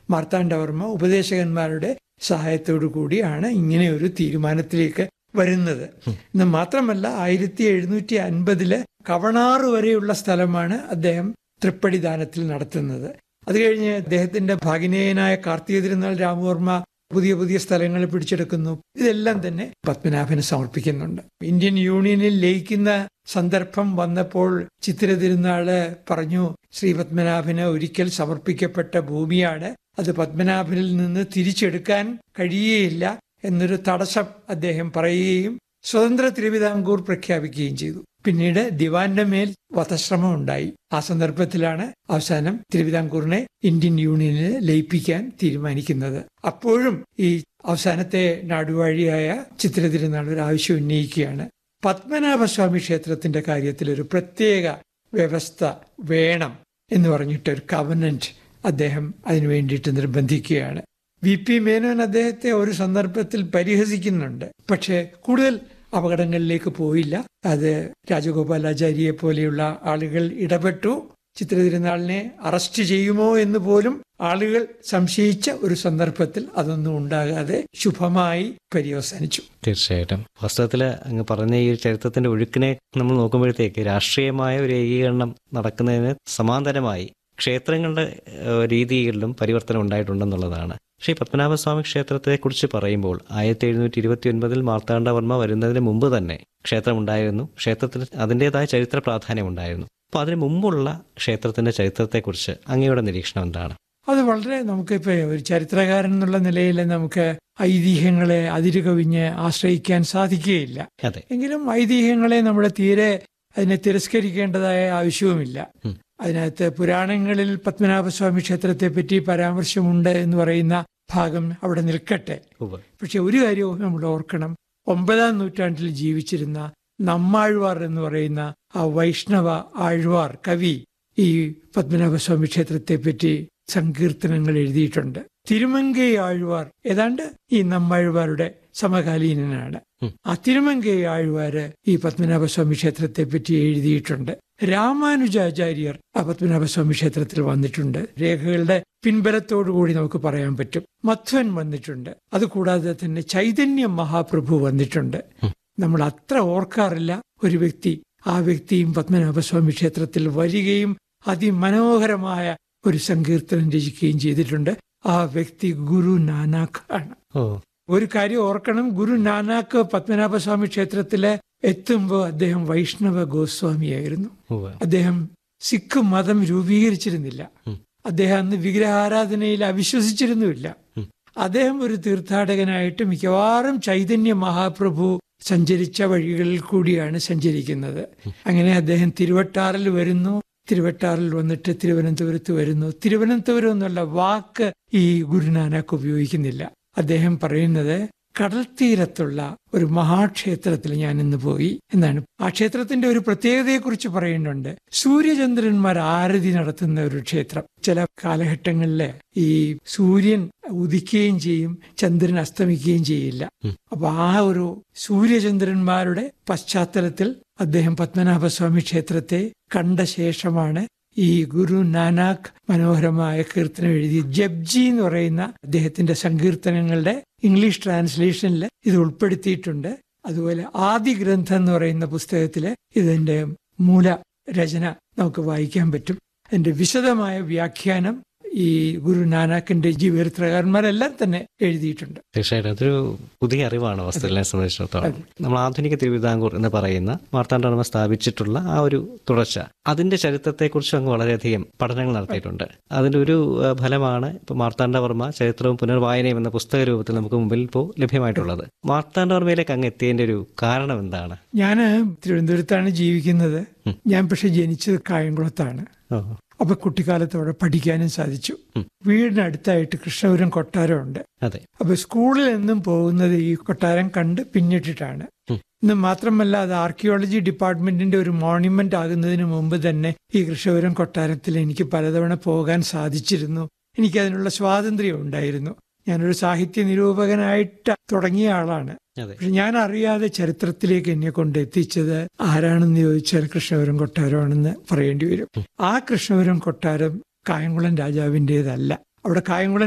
മാർത്താണ്ഡവർമ്മ ഉപദേശകന്മാരുടെ സഹായത്തോടു കൂടിയാണ് ഇങ്ങനെ ഒരു തീരുമാനത്തിലേക്ക് വരുന്നത് എന്ന് മാത്രമല്ല ആയിരത്തി എഴുന്നൂറ്റി അൻപതില് കവണാറ് വരെയുള്ള സ്ഥലമാണ് അദ്ദേഹം തൃപ്പടി ദാനത്തിൽ നടത്തുന്നത് അത് കഴിഞ്ഞ് അദ്ദേഹത്തിന്റെ ഭാഗിനേയനായ കാർത്തിക തിരുനാൾ രാമവർമ്മ പുതിയ പുതിയ സ്ഥലങ്ങൾ പിടിച്ചെടുക്കുന്നു ഇതെല്ലാം തന്നെ പത്മനാഭന് സമർപ്പിക്കുന്നുണ്ട് ഇന്ത്യൻ യൂണിയനിൽ ലയിക്കുന്ന സന്ദർഭം വന്നപ്പോൾ ചിത്തിര തിരുനാള് പറഞ്ഞു ശ്രീ പത്മനാഭന് ഒരിക്കൽ സമർപ്പിക്കപ്പെട്ട ഭൂമിയാണ് അത് പത്മനാഭനിൽ നിന്ന് തിരിച്ചെടുക്കാൻ കഴിയുകയില്ല എന്നൊരു തടസ്സം അദ്ദേഹം പറയുകയും സ്വതന്ത്ര തിരുവിതാംകൂർ പ്രഖ്യാപിക്കുകയും ചെയ്തു പിന്നീട് ദിവാന്റെ മേൽ വധശ്രമം ഉണ്ടായി ആ സന്ദർഭത്തിലാണ് അവസാനം തിരുവിതാംകൂറിനെ ഇന്ത്യൻ യൂണിയനിൽ ലയിപ്പിക്കാൻ തീരുമാനിക്കുന്നത് അപ്പോഴും ഈ അവസാനത്തെ നാടുവാഴിയായ ചിത്ര തിരുനാൾ ഒരു ആവശ്യം ഉന്നയിക്കുകയാണ് പത്മനാഭസ്വാമി ക്ഷേത്രത്തിന്റെ കാര്യത്തിൽ ഒരു പ്രത്യേക വ്യവസ്ഥ വേണം എന്ന് പറഞ്ഞിട്ട് ഒരു കവനന്റ് അദ്ദേഹം അതിനു വേണ്ടിയിട്ട് നിർബന്ധിക്കുകയാണ് വി പി മേനോൻ അദ്ദേഹത്തെ ഒരു സന്ദർഭത്തിൽ പരിഹസിക്കുന്നുണ്ട് പക്ഷേ കൂടുതൽ അപകടങ്ങളിലേക്ക് പോയില്ല അത് രാജഗോപാലാചാര്യയെ പോലെയുള്ള ആളുകൾ ഇടപെട്ടു ചിത്രതിരുനാളിനെ അറസ്റ്റ് ചെയ്യുമോ എന്ന് പോലും ആളുകൾ സംശയിച്ച ഒരു സന്ദർഭത്തിൽ അതൊന്നും ഉണ്ടാകാതെ ശുഭമായി പര്യവസാനിച്ചു തീർച്ചയായിട്ടും വാസ്തവത്തിൽ അങ്ങ് പറഞ്ഞ ഈ ഒരു ചരിത്രത്തിന്റെ ഒഴുക്കിനെ നമ്മൾ നോക്കുമ്പോഴത്തേക്ക് രാഷ്ട്രീയമായ ഒരു ഏകീകരണം നടക്കുന്നതിന് സമാന്തരമായി ക്ഷേത്രങ്ങളുടെ ഏഹ്, രീതികളിലും പരിവർത്തനം ഉണ്ടായിട്ടുണ്ടെന്നുള്ളതാണ് പക്ഷേ ഈ പത്മനാഭസ്വാമി ക്ഷേത്രത്തെക്കുറിച്ച് പറയുമ്പോൾ ആയിരത്തി എഴുന്നൂറ്റി ഇരുപത്തി ഒൻപതിൽ മാർത്താണ്ഡവർമ്മ വരുന്നതിന് മുമ്പ് തന്നെ ക്ഷേത്രം ഉണ്ടായിരുന്നു ക്ഷേത്രത്തിന് അതിൻ്റെതായ ചരിത്ര പ്രാധാന്യം ഉണ്ടായിരുന്നു അപ്പോൾ അതിന് മുമ്പുള്ള ക്ഷേത്രത്തിന്റെ ചരിത്രത്തെക്കുറിച്ച് അങ്ങയുടെ നിരീക്ഷണം എന്താണ് അത് വളരെ നമുക്കിപ്പോ ഒരു ചരിത്രകാരൻ എന്നുള്ള നിലയിൽ നമുക്ക് ഐതിഹ്യങ്ങളെ അതിരുകവിഞ്ഞ് ആശ്രയിക്കാൻ സാധിക്കുകയില്ല അതെ എങ്കിലും ഐതിഹ്യങ്ങളെ നമ്മൾ തീരെ അതിനെ തിരസ്കരിക്കേണ്ടതായ ആവശ്യവുമില്ല ഉം. അതിനകത്ത് പുരാണങ്ങളിൽ പത്മനാഭസ്വാമി ക്ഷേത്രത്തെ പറ്റി പരാമർശമുണ്ട് എന്ന് പറയുന്ന ഭാഗം അവിടെ നിൽക്കട്ടെ ഉവ്വ്. പക്ഷെ ഒരു കാര്യവും നമ്മൾ ഓർക്കണം ഒമ്പതാം നൂറ്റാണ്ടിൽ ജീവിച്ചിരുന്ന നമ്മാഴ്വാർ എന്ന് പറയുന്ന ആ വൈഷ്ണവ ആഴ്വാർ കവി ഈ പത്മനാഭസ്വാമി ക്ഷേത്രത്തെ പറ്റി സങ്കീർത്തനങ്ങൾ എഴുതിയിട്ടുണ്ട് തിരുമങ്കൈ ആഴ്വാർ ഏതാണ്ട് ഈ നമ്മാഴ്വാരുടെ സമകാലീനനാണ് ഉം. ആ തിരുമങ്കൈ ആഴ്വാര് ഈ പത്മനാഭസ്വാമി ക്ഷേത്രത്തെ പറ്റി എഴുതിയിട്ടുണ്ട് രാമാനുജാചാര്യർ ആ പത്മനാഭസ്വാമി ക്ഷേത്രത്തിൽ വന്നിട്ടുണ്ട് രേഖകളുടെ പിൻബലത്തോടുകൂടി നമുക്ക് പറയാൻ പറ്റും മധ്വൻ വന്നിട്ടുണ്ട് അതുകൂടാതെ തന്നെ ചൈതന്യ മഹാപ്രഭു വന്നിട്ടുണ്ട് ഉം. നമ്മൾ അത്ര ഓർക്കാറില്ല ഒരു വ്യക്തി ആ വ്യക്തിയും പത്മനാഭസ്വാമി ക്ഷേത്രത്തിൽ വരികയും അതിമനോഹരമായ ഒരു സങ്കീർത്തനം രചിക്കുകയും ചെയ്തിട്ടുണ്ട് ആ വ്യക്തി ഗുരു നാനാക്ക് ആണ് ഓ ഒരു കാര്യം ഓർക്കണം ഗുരു നാനാക്ക് പത്മനാഭസ്വാമി ക്ഷേത്രത്തില് എത്തുമ്പോൾ അദ്ദേഹം വൈഷ്ണവ ഗോസ്വാമിയായിരുന്നു ഉവ്വ്. അദ്ദേഹം സിഖ് മതം രൂപീകരിച്ചിരുന്നില്ല ഉം. അദ്ദേഹം അന്ന് വിഗ്രഹാരാധനയിൽ അവിശ്വസിച്ചിരുന്നുമില്ല ഉം. അദ്ദേഹം ഒരു തീർത്ഥാടകനായിട്ട് മിക്കവാറും ചൈതന്യ മഹാപ്രഭു സഞ്ചരിച്ച വഴികളിൽ കൂടിയാണ് സഞ്ചരിക്കുന്നത് അങ്ങനെ അദ്ദേഹം തിരുവട്ടാറിൽ വരുന്നു തിരുവട്ടാറിൽ വന്നിട്ട് തിരുവനന്തപുരത്ത് വരുന്നു തിരുവനന്തപുരം എന്നുള്ള വാക്ക് ഈ ഗുരുനാനക്ക് ഉപയോഗിക്കുന്നില്ല അദ്ദേഹം പറയുന്നത് കടൽ തീരത്തുള്ള ഒരു മഹാക്ഷേത്രത്തിൽ ഞാൻ ഇന്ന് പോയി എന്നാണ് ആ ക്ഷേത്രത്തിന്റെ ഒരു പ്രത്യേകതയെക്കുറിച്ച് പറയുന്നുണ്ട് സൂര്യചന്ദ്രന്മാർ ആരതി നടത്തുന്ന ഒരു ക്ഷേത്രം ചില കാലഘട്ടങ്ങളില് ഈ സൂര്യൻ ഉദിക്കുകയും ചെയ്യും ചന്ദ്രൻ അസ്തമിക്കുകയും ചെയ്യില്ല ഉം. അപ്പൊ ആ ഒരു സൂര്യചന്ദ്രന്മാരുടെ പശ്ചാത്തലത്തിൽ അദ്ദേഹം പത്മനാഭസ്വാമി ക്ഷേത്രത്തെ കണ്ട ശേഷമാണ് ഈ ഗുരു നാനാക്ക് മനോഹരമായ കീർത്തനം എഴുതി ജപ്ജി എന്ന് പറയുന്ന അദ്ദേഹത്തിന്റെ സങ്കീർത്തനങ്ങളുടെ ഇംഗ്ലീഷ് ട്രാൻസ്ലേഷനിൽ ഇത് ഉൾപ്പെടുത്തിയിട്ടുണ്ട് അതുപോലെ ആദി ഗ്രന്ഥം എന്ന് പറയുന്ന പുസ്തകത്തില് ഇതിന്റെ മൂല രചന നമുക്ക് വായിക്കാൻ പറ്റും അതിന്റെ വിശദമായ വ്യാഖ്യാനം ഈ ഗുരു നാനാക്കിന്റെ ജീവചരിത്രകാരന്മാരെല്ലാം തന്നെ എഴുതിയിട്ടുണ്ട് തീർച്ചയായിട്ടും അതൊരു പുതിയ അറിവാണ് വസ്തുവിനെ സംബന്ധിച്ചിടത്തോളം നമ്മൾ ആധുനിക തിരുവിതാംകൂർ എന്ന് പറയുന്ന മാർത്താണ്ഡവർമ്മ സ്ഥാപിച്ചിട്ടുള്ള ആ ഒരു തുടർച്ച അതിന്റെ ചരിത്രത്തെക്കുറിച്ച് അങ്ങ് വളരെയധികം പഠനങ്ങൾ നടത്തിയിട്ടുണ്ട് അതിന്റെ ഒരു ആ, ഫലമാണ് ഇപ്പൊ മാർത്താണ്ഡവർമ്മ ചരിത്രവും പുനർവായനയും എന്ന പുസ്തക രൂപത്തിൽ നമുക്ക് മുമ്പിൽ ഇപ്പോൾ ലഭ്യമായിട്ടുള്ളത് മാർത്താണ്ഡവർമ്മയിലേക്ക് അങ്ങ് എത്തിയതിന്റെ ഒരു കാരണം എന്താണ് ഞാൻ തിരുവനന്തപുരത്താണ് ജീവിക്കുന്നത് ഉം. ഞാൻ പക്ഷെ ജനിച്ചത് കായംകുളത്താണ് ഓ അപ്പൊ കുട്ടിക്കാലത്ത് അവിടെ പഠിക്കാനും സാധിച്ചു ഉം. വീടിനടുത്തായിട്ട് കൃഷ്ണപുരം കൊട്ടാരമുണ്ട് അതെ അപ്പൊ സ്കൂളിൽ എന്നും പോകുന്നത് ഈ കൊട്ടാരം കണ്ട് പിന്നിട്ടിട്ടാണ് ഉം. ഇന്ന് മാത്രമല്ല അത് ആർക്കിയോളജി ഡിപ്പാർട്ട്മെന്റിന്റെ ഒരു മോണ്യുമെന്റ് ആകുന്നതിന് മുമ്പ് തന്നെ ഈ കൃഷ്ണപുരം കൊട്ടാരത്തിൽ എനിക്ക് പലതവണ പോകാൻ സാധിച്ചിരുന്നു എനിക്ക് അതിനുള്ള സ്വാതന്ത്ര്യം ഉണ്ടായിരുന്നു ഞാനൊരു സാഹിത്യ നിരൂപകനായിട്ട് തുടങ്ങിയ ആളാണ് അതെ പക്ഷെ ഞാൻ അറിയാതെ ചരിത്രത്തിലേക്ക് എന്നെ കൊണ്ട് എത്തിച്ചത് ആരാണെന്ന് ചോദിച്ചാൽ കൃഷ്ണപുരം കൊട്ടാരമാണെന്ന് പറയേണ്ടി വരും ആ കൃഷ്ണപുരം കൊട്ടാരം കായംകുളം രാജാവിൻ്റെതല്ല അവിടെ കായംകുളം